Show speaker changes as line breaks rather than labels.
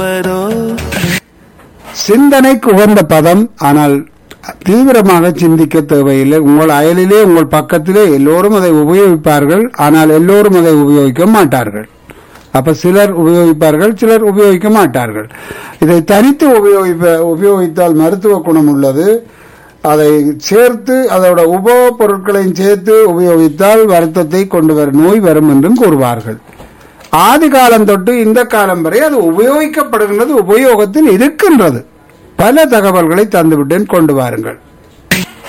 சிந்தனைக்கு உகந்த பதம் ஆனால் தீவிரமாக சிந்திக்க தேவையில்லை உங்கள் அயலிலே உங்கள் பக்கத்திலே எல்லோரும் அதை உபயோகிப்பார்கள் ஆனால் எல்லோரும் அதை உபயோகிக்க மாட்டார்கள் அப்ப சிலர் உபயோகிப்பார்கள் சிலர் உபயோகிக்க மாட்டார்கள் இதை தனித்து உபயோகிப்ப உபயோகித்தால் மருத்துவ குணம் உள்ளது அதை சேர்த்து அதோட உப பொருட்களையும் சேர்த்து உபயோகித்தால் வருத்தத்தை கொண்டு வரும் நோய் வரும் என்றும் கூறுவார்கள் ஆதி காலம் தொட்டு இந்த காலம் வரை அது உபயோகிக்கப்படுகின்றது உபயோகத்தில் இருக்கின்றது பல தகவல்களை தந்துவிட்டேன் கொண்டு வாருங்கள்